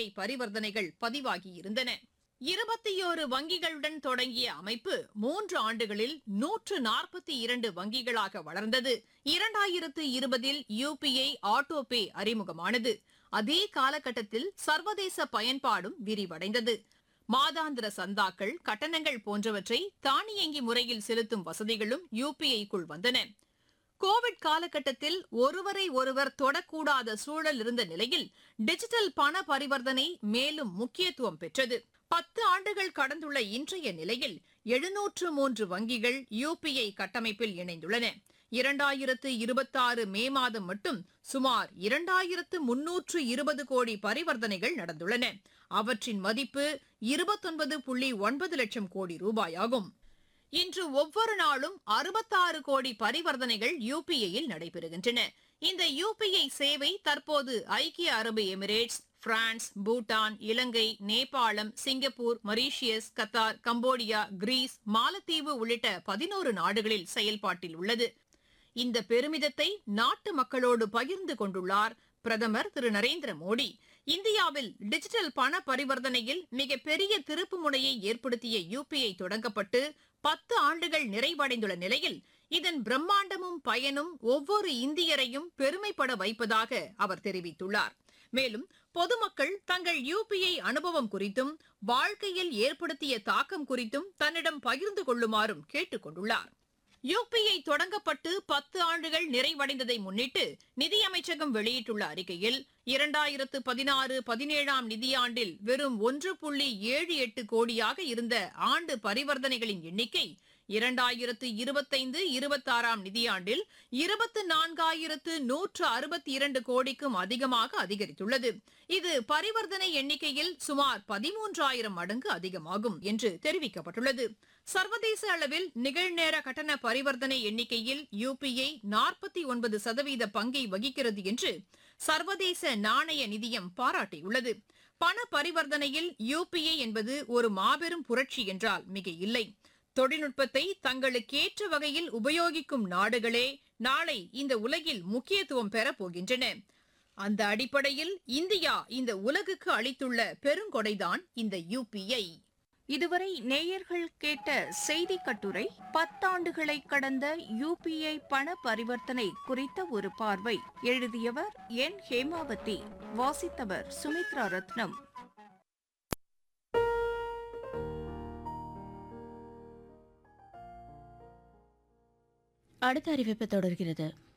பரிவர்த்தனைகள் பதிவாகியிருந்தன இருபத்தியோரு வங்கிகளுடன் தொடங்கிய அமைப்பு மூன்று ஆண்டுகளில் நூற்று நாற்பத்தி இரண்டு வங்கிகளாக வளர்ந்தது இரண்டாயிரத்து இருபதில் யுபிஐ ஆட்டோ பே அறிமுகமானது அதே காலகட்டத்தில் சர்வதேச பயன்பாடும் விரிவடைந்தது மாதாந்திர சந்தாக்கள் கட்டணங்கள் போன்றவற்றை தானியங்கி முறையில் செலுத்தும் வசதிகளும் யுபிஐக்குள் வந்தன கோவிட் காலகட்டத்தில் ஒருவரை ஒருவர் தொடக்கூடாத சூழல் இருந்த நிலையில் டிஜிட்டல் பண பரிவர்த்தனை மேலும் முக்கியத்துவம் பெற்றது பத்து ஆண்டுகள் கடந்துள்ள இன்றைய நிலையில் எழுநூற்று மூன்று வங்கிகள் யுபிஐ கட்டமைப்பில் இணைந்துள்ளன இரண்டாயிரத்து இருபத்தாறு மே மாதம் மட்டும் சுமார் இரண்டாயிரத்து முன்னூற்று இருபது கோடி பரிவர்த்தனைகள் நடந்துள்ளன அவற்றின் மதிப்பு இருபத்தொன்பது புள்ளி ஒன்பது லட்சம் கோடி ரூபாயாகும் இன்று ஒவ்வொரு நாளும் அறுபத்தாறு கோடி பரிவர்த்தனைகள் யுபிஐயில் நடைபெறுகின்றன இந்த யுபிஐ சேவை தற்போது ஐக்கிய அரபு எமிரேட்ஸ் பிரான்ஸ் பூட்டான் இலங்கை நேபாளம் Singapore Mauritius Qatar Cambodia Greece மாலத்தீவு உள்ளிட்ட பதினோரு நாடுகளில் செயல்பாட்டில் உள்ளது இந்த பெருமிதத்தை நாட்டு மக்களோடு பகிர்ந்து கொண்டுள்ளார் பிரதமர் திரு நரேந்திர மோடி இந்தியாவில் டிஜிட்டல் பண பரிவர்த்தனையில் மிகப்பெரிய திருப்பு முனையை ஏற்படுத்திய யுபிஐ தொடங்கப்பட்டு பத்து ஆண்டுகள் நிறைவடைந்துள்ள நிலையில் இதன் பிரம்மாண்டமும் பயனும் ஒவ்வொரு இந்தியரையும் பெருமைப்பட வைப்பதாக அவர் தெரிவித்துள்ளார் மேலும் பொதுமக்கள் தங்கள் யுபிஐ அனுபவம் குறித்தும் வாழ்க்கையில் ஏற்படுத்திய தாக்கம் குறித்தும் தன்னிடம் பகிர்ந்து கொள்ளுமாறும் கேட்டுக் கொண்டுள்ளார் யுபிஐ தொடங்கப்பட்டு பத்து ஆண்டுகள் நிறைவடைந்ததை முன்னிட்டு நிதியமைச்சகம் வெளியிட்டுள்ள அறிக்கையில் இரண்டாயிரத்து பதினாறு பதினேழாம் நிதியாண்டில் வெறும் ஒன்று புள்ளி ஏழு எட்டு கோடியாக இருந்த ஆண்டு பரிவர்த்தனைகளின் எண்ணிக்கை இரண்டாயிரத்து இருபத்தைந்து இருபத்தாறாம் நிதியாண்டில் இருபத்து நான்காயிரத்து நூற்று அறுபத்தி இரண்டு கோடிக்கும் அதிகமாக அதிகரித்துள்ளது இது பரிவர்த்தனை எண்ணிக்கையில் சுமார் பதிமூன்றாயிரம் மடங்கு அதிகமாகும் என்று தெரிவிக்கப்பட்டுள்ளது சர்வதேச அளவில் நிகழ்நேர கட்டண பரிவர்த்தனை எண்ணிக்கையில் யுபிஐ நாற்பத்தி ஒன்பது சதவீத பங்கை வகிக்கிறது என்று சர்வதேச நாணய நிதியம் பாராட்டியுள்ளது பண பரிவர்த்தனையில் யுபிஐ என்பது ஒரு மாபெரும் புரட்சி என்றால் மிக இல்லை தொழில்நுட்பத்தை தங்களுக்கேற்ற வகையில் உபயோகிக்கும் நாடுகளே நாளை இந்த உலகில் முக்கியத்துவம் பெறப் போகின்றன அந்த அடிப்படையில் இந்தியா இந்த உலகுக்கு அளித்துள்ள பெருங்கொடைதான் இந்த யுபிஐ இதுவரை நேயர்கள் கேட்ட செய்தி கட்டுரை பத்தாண்டுகளை கடந்த யுபிஐ பண பரிவர்த்தனை குறித்த ஒரு பார்வை எழுதியவர் என் ஹேமாவதி வாசித்தவர் சுமித்ரா ரத்னம் அடுத்த அறிவிப்பு தொடர்கிறது